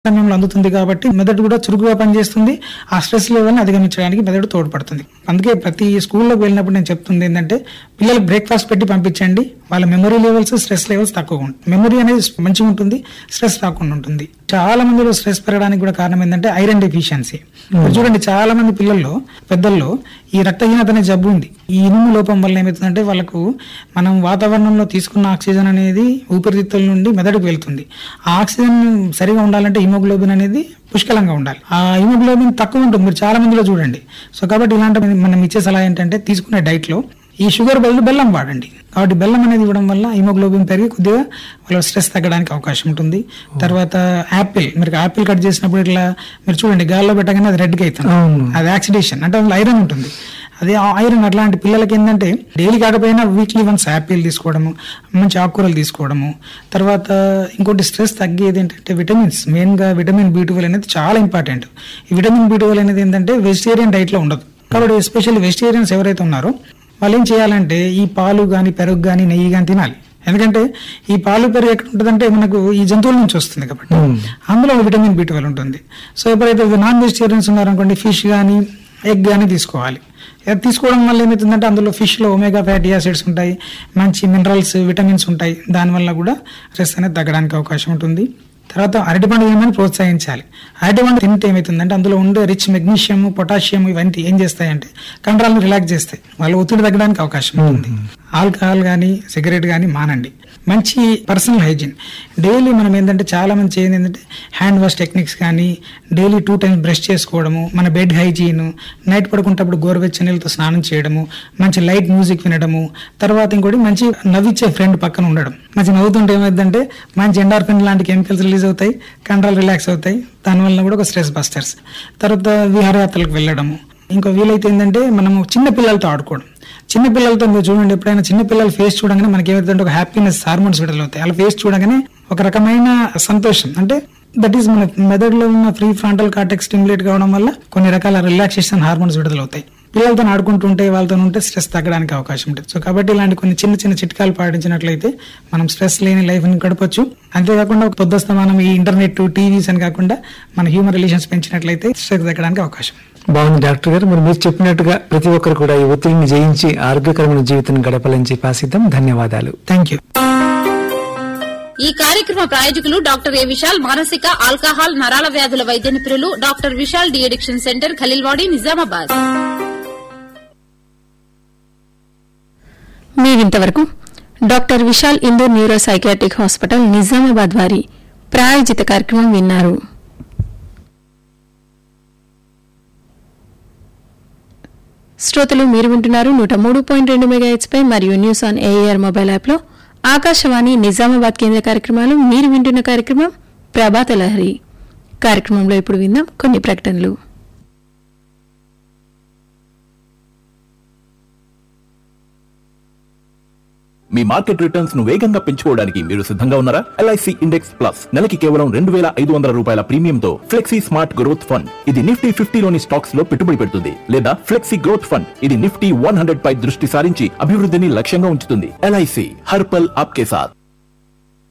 సమయంలో అందుతుంది కాబట్టి మెదడు కూడా చురుకుగా పనిచేస్తుంది ఆ స్ట్రెస్ లెవెల్ని అధిగమించడానికి మెదడు తోడ్పడుతుంది అందుకే ప్రతి స్కూల్లోకి వెళ్ళినప్పుడు నేను చెప్తుంది ఏంటంటే పిల్లలకు బ్రేక్ఫాస్ట్ పెట్టి పంపించండి వాళ్ళ మెమరీ లెవెల్స్ స్ట్రెస్ లెవెల్స్ తక్కువగా ఉంటుంది మెమరీ అనేది మంచిగా ఉంటుంది స్ట్రెస్ రాకుండా ఉంటుంది చాలా మందిలో స్ట్రెస్ పెరగడానికి కూడా కారణం ఏంటంటే ఐరన్ డెఫిషియన్సీ చూడండి చాలా మంది పిల్లల్లో పెద్దల్లో ఈ రక్తహీనత అనే జబ్బు ఉంది ఈ ఇనుము లోపం వల్ల ఏమవుతుందంటే వాళ్ళకు మనం వాతావరణంలో తీసుకున్న ఆక్సిజన్ అనేది ఊపిరితిత్తుల నుండి మెదడుకు వెళ్తుంది ఆ ఆక్సిజన్ సరిగా ఉండాలంటే హిమోగ్లోబిన్ అనేది పుష్కలంగా ఉండాలి ఆ హిమోగ్లోబిన్ తక్కువ ఉంటుంది మీరు చాలా మందిలో చూడండి సో కాబట్టి ఇలాంటి మనం ఇచ్చే సలహా ఏంటంటే తీసుకునే డైట్ లో ఈ షుగర్ బదులు బెల్లం వాడండి కాబట్టి బెల్లం అనేది ఇవ్వడం వల్ల హిమోగ్లోబిన్ పెరిగి కొద్దిగా వాళ్ళ స్ట్రెస్ తగ్గడానికి అవకాశం ఉంటుంది తర్వాత యాపిల్ మీరు యాపిల్ కట్ చేసినప్పుడు ఇట్లా మీరు చూడండి గాల్లో పెట్టగానే అది రెడ్గా అవుతుంది అవును. అది ఆక్సిడేషన్ అంటే అందులో ఐరన్ ఉంటుంది అదే ఆ ఐరన్ అట్లాంటి పిల్లలకి ఏంటంటే డైలీ కాకపోయినా వీక్లీ వన్స్ యాపిల్ తీసుకోవడము మంచి ఆకుకూరలు తీసుకోవడము తర్వాత ఇంకోటి స్ట్రెస్ తగ్గేది ఏంటంటే విటమిన్స్ మెయిన్గా విటమిన్ బి ట్వెల్వ్ అనేది చాలా ఇంపార్టెంట్ ఈ విటమిన్ బి ట్వెల్వ్ అనేది ఏంటంటే వెజిటేరియన్ డైట్లో ఉండదు కాబట్టి ఎస్పెషల్లీ వెజిటేరియన్స్ ఎవరైతే ఉన్నారో వాళ్ళు ఏం చేయాలంటే ఈ పాలు కానీ పెరుగు కానీ నెయ్యి కానీ తినాలి ఎందుకంటే ఈ పాలు పెరుగు ఎక్కడ ఉంటుందంటే మనకు ఈ జంతువుల నుంచి వస్తుంది కాబట్టి అందులో విటమిన్ బి ట్వెల్వ్ ఉంటుంది సో ఎప్పుడైతే నాన్ వెజిటేరియన్స్ ఉన్నారనుకోండి ఫిష్ కానీ ఎగ్ కానీ తీసుకోవాలి అది తీసుకోవడం వల్ల ఏమవుతుందంటే అందులో ఫిష్ లో ఒమేగా ఫ్యాటీ యాసిడ్స్ ఉంటాయి మంచి మినరల్స్ విటమిన్స్ ఉంటాయి దానివల్ల కూడా స్ట్రెస్ అనేది తగ్గడానికి అవకాశం ఉంటుంది తర్వాత అరటిపండు తినమని ప్రోత్సహించాలి అరటిపండు తింటే ఏమవుతుందంటే అందులో ఉండే రిచ్ మెగ్నీషియం పొటాషియం ఇవన్నీ ఏం చేస్తాయంటే కండరాలను రిలాక్స్ చేస్తాయి వాళ్ళ ఒత్తిడి తగ్గడానికి అవకాశం ఉంటుంది ఆల్కహాల్ కానీ సిగరెట్ కానీ మానండి మంచి పర్సనల్ హైజీన్ డైలీ మనం ఏంటంటే చాలా మంది చేయని ఏంటంటే హ్యాండ్ వాష్ టెక్నిక్స్ కానీ డైలీ టూ టైమ్స్ బ్రష్ చేసుకోవడము మన బెడ్ హైజీన్ నైట్ పడుకుంటప్పుడు గోరువెచ్చని నీళ్ళతో స్నానం చేయడము మంచి లైట్ మ్యూజిక్ వినడము తర్వాత ఇంకోటి మంచి నవ్విచ్చే ఫ్రెండ్ పక్కన ఉండడం మంచి నవ్వుతుంటే ఏమైందంటే మంచి ఎండార్ఫిన్ లాంటి కెమికల్స్ రిలీజ్ అవుతాయి కండరాలు రిలాక్స్ అవుతాయి దానివల్ల కూడా ఒక స్ట్రెస్ బస్టర్స్ తర్వాత విహారయాత్రలకు వెళ్ళడము ఇంకో వీలైతే ఏంటంటే మనము చిన్న పిల్లలతో ఆడుకోవడం చిన్న పిల్లలతో మీరు చూడండి ఎప్పుడైనా చిన్న పిల్లల ఫేస్ చూడగానే మనకి ఏమైతుందంటే ఒక హ్యాపీనెస్ హార్మోన్స్ విడుదలవుతాయి వాళ్ళ ఫేస్ చూడగానే ఒక రకమైన సంతోషం అంటే దట్ ఈస్ మన మెదడులో ఉన్న ఫ్రీ ఫ్రాంటల్ కార్టెక్స్ స్టిమ్యులేట్ కావడం వల్ల కొన్ని రకాల రిలాక్సేషన్ హార్మోన్స్ విడుదలవుతాయి పిల్లలతో ఆడుకుంటుంటే వాళ్ళతో ఉంటే స్ట్రెస్ తగ్గడానికి అవకాశం ఉంటుంది సో కాబట్టి ఇలాంటి కొన్ని చిన్న చిన్న చిట్కాలు పాటించినట్లయితే మనం స్ట్రెస్ లేని లైఫ్ ని గడపచ్చు అంతేకాకుండా పొద్దుస్తమానం ఈ ఇంటర్నెట్ టీవీస్ అని కాకుండా మన హ్యూమన్ రిలేషన్స్ పెంచినట్లయితే స్ట్రెస్ తగ్గడానికి అవకాశం బాగుంది డాక్టర్ గారు మరి మీరు చెప్పినట్టుగా ప్రతి ఒక్కరు కూడా ఈ ఒత్తిడిని జయించి ఆరోగ్యకరమైన జీవితం గడపాలని చెప్పి ఆశిద్దాం ధన్యవాదాలు థ్యాంక్ యూ ఈ కార్యక్రమ ప్రాయోజకులు డాక్టర్ ఏ విశాల్ మానసిక ఆల్కహాల్ నరాల వ్యాధుల వైద్య నిపుణులు doctor Vishal de addiction centre Khaleelwadi Nizamabad మీరింతవరకు doctor Vishal Indur neuro psychiatric hospital Nizamabad వారి ప్రాయోజిత కార్యక్రమం విన్నారు శ్రోతలు మీరు వింటున్నారు నూట మూడు పాయింట్ రెండు మెగాహెచ్ పై మరియు news on AIR mobile app లో ఆకాశవాణి నిజామాబాద్ కేంద్ర కార్యక్రమాలు మీరు వింటున్న కార్యక్రమం ప్రభాత లహరి కార్యక్రమంలో ఇప్పుడు విందాం కొన్ని ప్రకటనలు మీ మార్కెట్ రిటర్న్స్ ను వేగంగా పెంచుకోవడానికి మీరు సిద్ధంగా ఉన్నారా ఎల్ఐసి ఇండెక్స్ ప్లస్ నెలకి కేవలం రెండు వేల ఐదు వందల రూపాయల ప్రీమియంతో ఫ్లెక్సీ స్మార్ట్ గ్రోత్ ఫండ్ ఇది నిఫ్టీ ఫిఫ్టీలోని స్టాక్స్ లో పెట్టుబడి పెడుతుంది లేదా ఫ్లెక్సీ గ్రోత్ ఫండ్ ఇది నిఫ్టీ వన్ హండ్రెడ్ పై దృష్టి సారించి అభివృద్ధిని లక్ష్యంగా ఉంచుతుంది ఎల్ఐసి హర్పల్ ఆప్కే సాత్